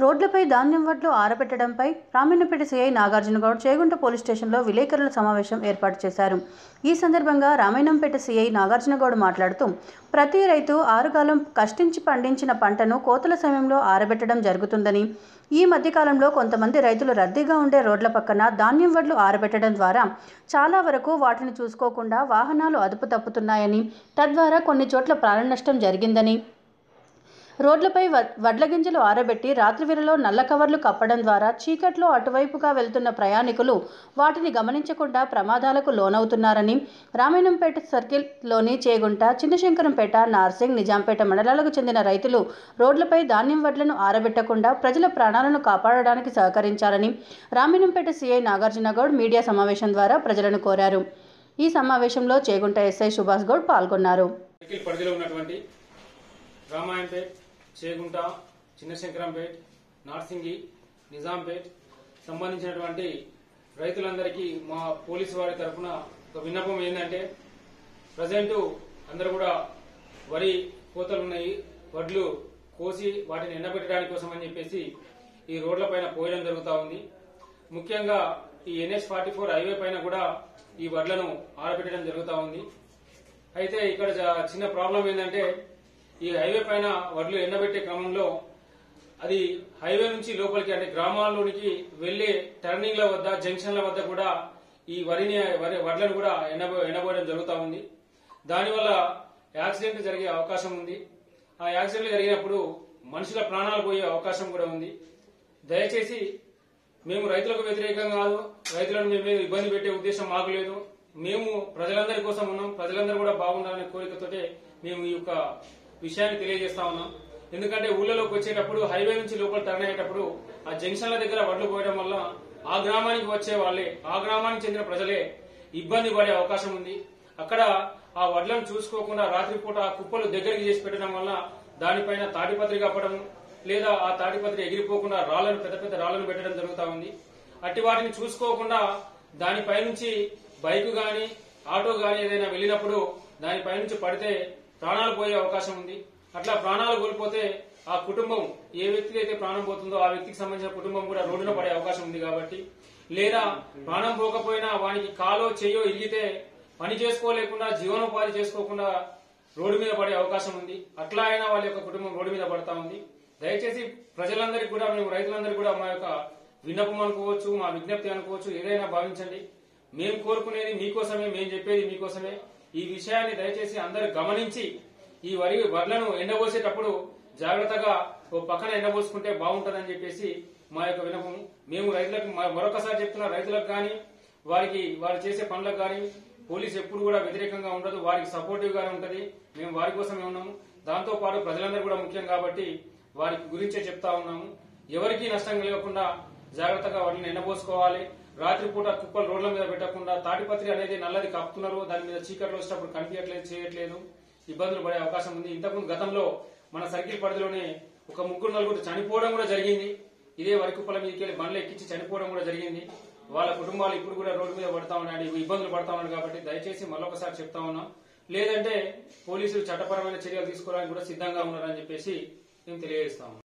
రోడ్లపై ధాన్యం వడ్లు ఆరబెట్టడంపై రామన్నపేట సీఐ నాగార్జునగౌడ్ చేగుంట పోలీస్ స్టేషన్లో విలేకరుల సమావేశం ఏర్పాటు చేశారు ఈ సందర్భంగా రామాయణంపేట సీఐ నాగార్జునగౌడ్ మాట్లాడుతూ ప్రతి రైతు ఆరుగాలం కష్టించి పండించిన పంటను కోతల సమయంలో ఆరబెట్టడం జరుగుతుందని ఈ మధ్యకాలంలో కొంతమంది రైతులు రద్దీగా ఉండే రోడ్ల పక్కన ధాన్యం వడ్లు ఆరబెట్టడం ద్వారా చాలా వరకు వాటిని చూసుకోకుండా వాహనాలు అదుపు తప్పుతున్నాయని తద్వారా కొన్ని చోట్ల ప్రాణ నష్టం జరిగిందని రోడ్లపై వ- వడ్ల గింజలు ఆరబెట్టి రాత్రివేళలో నల్ల కవర్లు కప్పడం ద్వారా చీకట్లో అటువైపుగా వెళ్తున్న ప్రయాణికులు వాటిని గమనించకుండా ప్రమాదాలకు లోనవుతున్నారని రామాయణంపేట సర్కిల్లోని చేగుంట చిన్నశంకరంపేట నార్సింగ్ నిజాంపేట మండలాలకు చెందిన రైతులు రోడ్లపై ధాన్యం వడ్లను ఆరబెట్టకుండా ప్రజల ప్రాణాలను కాపాడడానికి సహకరించాలని రామాయణంపేట సీఐ నాగార్జునగౌడ్ మీడియా సమావేశం ద్వారా ప్రజలను కోరారు ఈ సమావేశంలో చేగుంట ఎస్ఐ సుభాష్ గౌడ్ పాల్గొన్నారు సర్కిల్ పరిధిలో ఉన్నటువంటి రామాయణపేట్ చేగుంట చిన్నశంకరంపేట్ నార్సింగి నిజాంపేట్ సంబంధించినటువంటి రైతులందరికీ మా పోలీసు వారి తరఫున ఒక విన్నపం ఏంటంటే ప్రజెంట్ అందరూ కూడా వరి కోతలు ఉన్నాయి వడ్లు కోసి వాటిని ఎండబెట్టడానికి కోసం అని చెప్పేసి ఈ రోడ్ల పైన పోయడం జరుగుతూ ఉంది ముఖ్యంగా ఈ ఎన్హెచ్ ఫార్టీ ఫోర్ హైవే పైన కూడా ఈ వడ్లను ఆరబెట్టడం జరుగుతూ ఉంది అయితే ఇక్కడ జ- చిన్న ప్రాబ్లం ఏంటంటే ఈ హైవే పైన వడ్లు ఎండబెట్టే క్రమంలో అది హైవే నుంచి లోపలికి అంటే గ్రామాల్లోనికి వెళ్లే టర్నింగ్ల వద్ద జంక్షన్ల వద్ద కూడా ఈ వరిని వరి వడ్లను కూడా ఎండబో ఎండబోయడం జరుగుతూ ఉంది దానివల్ల యాక్సిడెంట్ జరిగే అవకాశం ఉంది ఆ యాక్సిడెంట్ జరిగినప్పుడు మనుషుల ప్రాణాలు పోయే అవకాశం కూడా ఉంది దయచేసి మేము రైతులకు వ్యతిరేకంగా కాదు రైతులను మేము ఏదో ఇబ్బంది పెట్టే ఉద్దేశం మాకు లేదు మేము ప్రజలందరి కోసం ఉన్నాం ప్రజలందరూ కూడా బాగుండాలనే కోరికతోటే మేము ఈ యొక్క విషయాన్ని తెలియజేస్తా ఉన్నాం ఎందుకంటే ఊళ్ళలోకి వచ్చేటప్పుడు హైవే నుంచి లోపల టర్న్ అయ్యేటప్పుడు ఆ జంక్షన్ల దగ్గర వడ్లు పోయడం వల్ల ఆ గ్రామానికి వచ్చే వాళ్ళే ఆ గ్రామానికి చెందిన ప్రజలే ఇబ్బంది పడే అవకాశం ఉంది అక్కడ ఆ వడ్లను చూసుకోకుండా రాత్రిపూట ఆ కుప్పలు దగ్గరికి చేసి పెట్టడం వల్ల దానిపైన తాటిపత్రి కప్పడం లేదా ఆ తాటిపత్రి ఎగిరిపోకుండా రాళ్లను పెద్ద పెద్ద రాళ్లను పెట్టడం జరుగుతా ఉంది అట్టి వాటిని చూసుకోకుండా దానిపై నుంచి బైక్ గాని ఆటో గాని ఏదైనా వెళ్ళినప్పుడు దానిపై నుంచి పడితే ప్రాణాలు పోయే అవకాశం ఉంది అట్లా ప్రాణాలు కోల్పోతే ఆ కుటుంబం ఏ వ్యక్తికి అయితే ప్రాణం పోతుందో ఆ వ్యక్తికి సంబంధించిన కుటుంబం కూడా రోడ్డున పడే అవకాశం ఉంది కాబట్టి లేదా ప్రాణం పోకపోయినా వానికి కాలో చెయ్యో ఇరిగితే పని చేసుకోలేకుండా జీవనోపాధి చేసుకోకుండా రోడ్డు మీద పడే అవకాశం ఉంది అట్లా అయినా వాళ్ళ యొక్క కుటుంబం రోడ్డు మీద పడతా ఉంది దయచేసి ప్రజలందరికీ కూడా మేము రైతులందరికీ కూడా మా యొక్క విన్నపం అనుకోవచ్చు మా విజ్ఞప్తి అనుకోవచ్చు ఏదైనా భావించండి మేము కోరుకునేది మీకోసమే మేము చెప్పేది మీకోసమే ఈ విషయాన్ని దయచేసి అందరూ గమనించి ఈ వరి వడ్లను ఎండబోసేటప్పుడు జాగ్రత్తగా ఓ పక్కన ఎండబోసుకుంటే బాగుంటుందని చెప్పేసి మా యొక్క వినపం మేము రైతులకు మ- మరొకసారి చెప్తున్నా రైతులకు కానీ వారికి వారు చేసే పనులకు కానీ పోలీసు ఎప్పుడు కూడా వ్యతిరేకంగా ఉండదు వారికి సపోర్టివ్ గానే ఉంటది మేము వారి కోసమే ఉన్నాము దాంతో పాటు ప్రజలందరూ కూడా ముఖ్యం కాబట్టి వారి గురించే చెప్తా ఉన్నాము ఎవరికీ నష్టం కలగకుండా జాగ్రత్తగా వాటిని ఎండబోసుకోవాలి రాత్రిపూట కుప్పలు రోడ్ల మీద పెట్టకుండా తాటిపత్రి అనేది నల్లది కప్పుతున్నారు దాని మీద చీకట్లో వచ్చినప్పుడు కనిపించట్లేదు చేయట్లేదు ఇబ్బందులు పడే అవకాశం ఉంది ఇంతకుముందు గతంలో మన సర్కిల్ పరిధిలోనే ఒక ముగ్గురు నలుగురు చనిపోవడం కూడా జరిగింది ఇదే వరి కుప్పల మీదకి వెళ్ళి బండ్లు ఎక్కించి చనిపోవడం కూడా జరిగింది వాళ్ళ కుటుంబాలు ఇప్పుడు కూడా రోడ్డు మీద పడతా ఉన్నాయి ఇబ్బందులు పడతా ఉన్నాయి కాబట్టి దయచేసి మరొకసారి చెప్తా ఉన్నాం లేదంటే పోలీసులు చట్టపరమైన చర్యలు తీసుకోవడానికి కూడా సిద్ధంగా ఉన్నారని చెప్పేసి మేము తెలియజేస్తాము